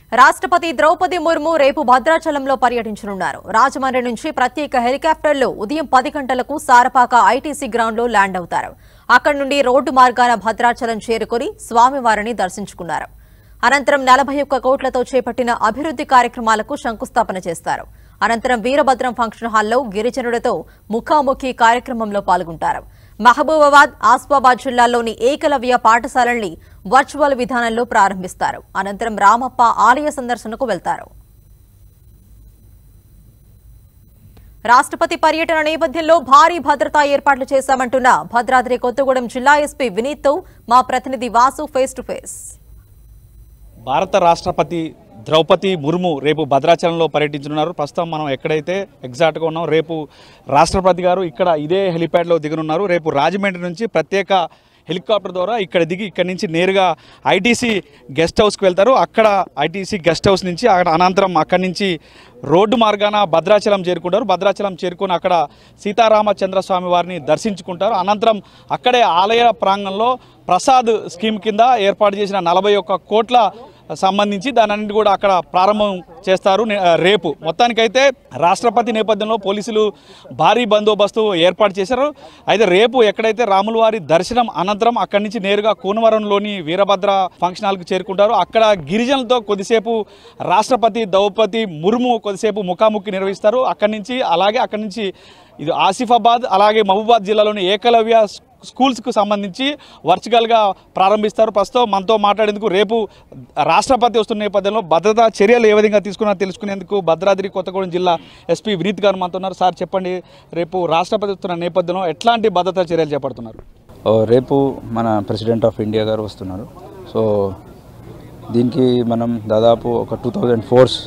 రాష్ట్రపతి ద్రౌపది ముర్ము రేపు భద్రాచలంలో పర్యటించనున్నారు రాజమండ్రి నుంచి ప్రత్యేక హెలికాప్టర్లో ఉదయం పది గంటలకు సారపాక ఐటీసీ గ్రౌండ్లో ల్యాండ్ అవుతారు అక్కడి నుండి రోడ్డు మార్గాన భద్రాచలం చేరుకుని స్వామివారిని దర్శించుకున్నారు అనంతరం నలభై ఒక్క కోట్లతో చేపట్టిన అభివృద్ధి కార్యక్రమాలకు శంకుస్థాపన చేస్తారు అనంతరం వీరభద్రం ఫంక్షన్ హాల్లో గిరిజనులతో ముఖాముఖి కార్యక్రమంలో పాల్గొంటారు మహబూబాబాద్ ఆస్వాబాద్ జిల్లాల్లోని ఏకలవ్య పాఠశాలల్ని వర్చువల్ విధానంలో ప్రారంభిస్తారు అనంతరం రామప్ప ఆలయ సందర్శనకు వెళ్తారు రాష్ట్రపతి పర్యటన నేపథ్యంలో భారీ భద్రతా ఏర్పాట్లు చేశామంటున్న భద్రాద్రి కొత్తగూడెం జిల్లా ఎస్పీ వినీత్తో మా ప్రతినిధి వాసు ఫేస్ టు ఫేస్ భారత రాష్ట్రపతి ద్రౌపది ముర్ము రేపు భద్రాచలంలో పర్యటించనున్నారు ప్రస్తుతం మనం ఎక్కడైతే ఎగ్జాక్ట్గా ఉన్నాం రేపు రాష్ట్రపతి గారు ఇక్కడ ఇదే హెలిప్యాడ్లో దిగనున్నారు రేపు రాజమండ్రి నుంచి ప్రత్యేక హెలికాప్టర్ ద్వారా ఇక్కడ దిగి ఇక్కడ నుంచి నేరుగా ఐటీసీ గెస్ట్ హౌస్కి వెళ్తారు అక్కడ ఐటీసీ గెస్ట్ హౌస్ నుంచి అక్కడ అనంతరం అక్కడి నుంచి రోడ్డు మార్గాన భద్రాచలం చేరుకుంటారు భద్రాచలం చేరుకుని అక్కడ సీతారామచంద్ర స్వామి వారిని దర్శించుకుంటారు అనంతరం అక్కడే ఆలయ ప్రాంగణంలో ప్రసాద్ స్కీమ్ కింద ఏర్పాటు చేసిన నలభై ఒక్క కోట్ల సంబంధించి దాని అన్నింటి కూడా అక్కడ ప్రారంభం చేస్తారు నే- ఆ, రేపు మొత్తానికైతే రాష్ట్రపతి నేపథ్యంలో పోలీసులు భారీ బందోబస్తు ఏర్పాటు చేశారు అయితే రేపు ఎక్కడైతే రాముల వారి దర్శనం అనంతరం అక్కడి నుంచి నేరుగా కూనవరంలోని వీరభద్ర ఫంక్షన్ హాల్కి చేరుకుంటారు అక్కడ గిరిజనులతో కొద్దిసేపు రాష్ట్రపతి ద్రౌపది ముర్ము కొద్దిసేపు ముఖాముఖి నిర్వహిస్తారు అక్కడి నుంచి అలాగే అక్కడి నుంచి ఇది ఆసిఫాబాద్ అలాగే మహబూబాద్ జిల్లాలోని ఏకలవ్య స్కూల్స్కు సంబంధించి వర్చువల్గా ప్రారంభిస్తారు ప్రస్తుతం మనతో మాట్లాడేందుకు రేపు రాష్ట్రపతి వస్తున్న నేపథ్యంలో భద్రతా చర్యలు ఏ విధంగా తీసుకున్నారో తెలుసుకునేందుకు భద్రాద్రి కొత్తగూడెం జిల్లా ఎస్పీ వినీత్ గారు మనతో ఉన్నారు సార్ చెప్పండి రేపు రాష్ట్రపతి వస్తున్న నేపథ్యంలో ఎట్లాంటి భద్రతా చర్యలు చేపడుతున్నారు ఓ, రేపు మన ప్రెసిడెంట్ ఆఫ్ ఇండియా గారు వస్తున్నారు సో దీనికి మనం దాదాపు ఒక టూ థౌజండ్ ఫోర్స్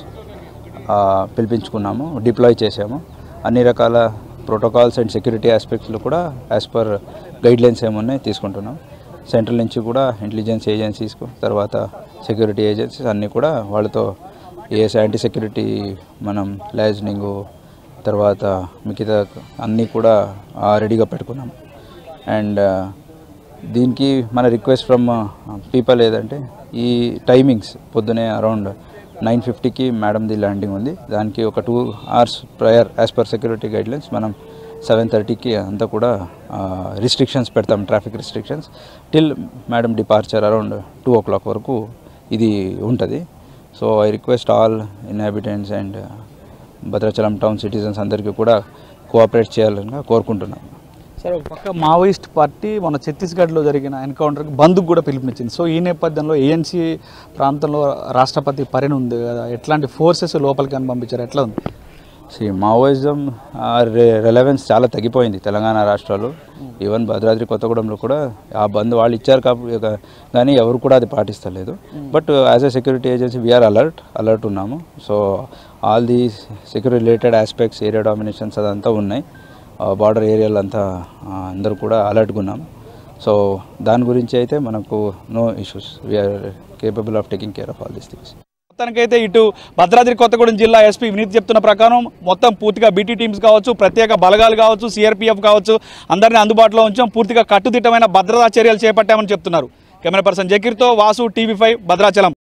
పిలిపించుకున్నాము డిప్లాయ్ చేసాము అన్ని రకాల ప్రోటోకాల్స్ అండ్ సెక్యూరిటీ ఆస్పెక్ట్స్లో కూడా యాజ్ పర్ గైడ్లైన్స్ ఏమున్నాయి తీసుకుంటున్నాం సెంట్రల్ నుంచి కూడా ఇంటెలిజెన్స్ ఏజెన్సీస్ తర్వాత సెక్యూరిటీ ఏజెన్సీస్ అన్నీ కూడా వాళ్ళతో ఏ యాంటీ సెక్యూరిటీ మనం లైజనింగు తర్వాత మిగతా అన్నీ కూడా ఆ, రెడీగా పెట్టుకున్నాం అండ్ దీనికి మన రిక్వెస్ట్ ఫ్రమ్ పీపుల్ ఏదంటే ఈ టైమింగ్స్ పొద్దునే అరౌండ్ నైన్ ఫిఫ్టీకి మేడంది ల్యాండింగ్ ఉంది దానికి ఒక two hours prior as per security guidelines మనం సెవెన్ థర్టీకి అంతా కూడా రిస్ట్రిక్షన్స్ పెడతాం traffic restrictions till madam departure around two o'clock వరకు ఇది ఉంటుంది so I request all inhabitants and Bhadrachalam town citizens అందరికీ కూడా కోఆపరేట్ చేయాలని కోరుకుంటున్నాం సార్ ఒక పక్క మావోయిస్ట్ పార్టీ మన ఛత్తీస్గఢ్లో జరిగిన ఎన్కౌంటర్కి బంద్కు కూడా పిలుపునిచ్చింది సో ఈ నేపథ్యంలో ఏఎన్సీ ప్రాంతంలో రాష్ట్రపతి పర్యటన ఉంది కదా ఎట్లాంటి ఫోర్సెస్ లోపలికి అని పంపించారు ఎట్లా ఉంది సి మావోయిజం రెలవెన్స్ చాలా తగ్గిపోయింది తెలంగాణ రాష్ట్రాలు ఈవెన్ భద్రాద్రి కొత్తగూడెంలో కూడా ఆ బంద్ వాళ్ళు ఇచ్చారు కాబట్టి కానీ ఎవరు కూడా అది పాటిస్తలేదు but as a security agency we are alert alert ఉన్నాము so all the security related aspects area dominations అదంతా ఉన్నాయి బార్డర్ ఏరియాలో అంతా ఆ, అందరూ కూడా అలర్ట్గా ఉన్నాం సో దాని గురించి అయితే మనకు no issues we are capable of taking care of all these things మొత్తానికైతే ఇటు భద్రాద్రి కొత్తగూడెం జిల్లా ఎస్పీ వినీత్ చెప్తున్న ప్రకారం మొత్తం పూర్తిగా బీటీ టీమ్స్ కావచ్చు ప్రత్యేక బలగాలు కావచ్చు సిఆర్పీఎఫ్ కావచ్చు అందరినీ అందుబాటులో ఉంచాం పూర్తిగా కట్టుదిట్టమైన భద్రతా చర్యలు చేపట్టామని చెప్తున్నారు కెమెరా పర్సన్ జకీర్తో వాసు టీవీ ఫైవ్ భద్రాచలం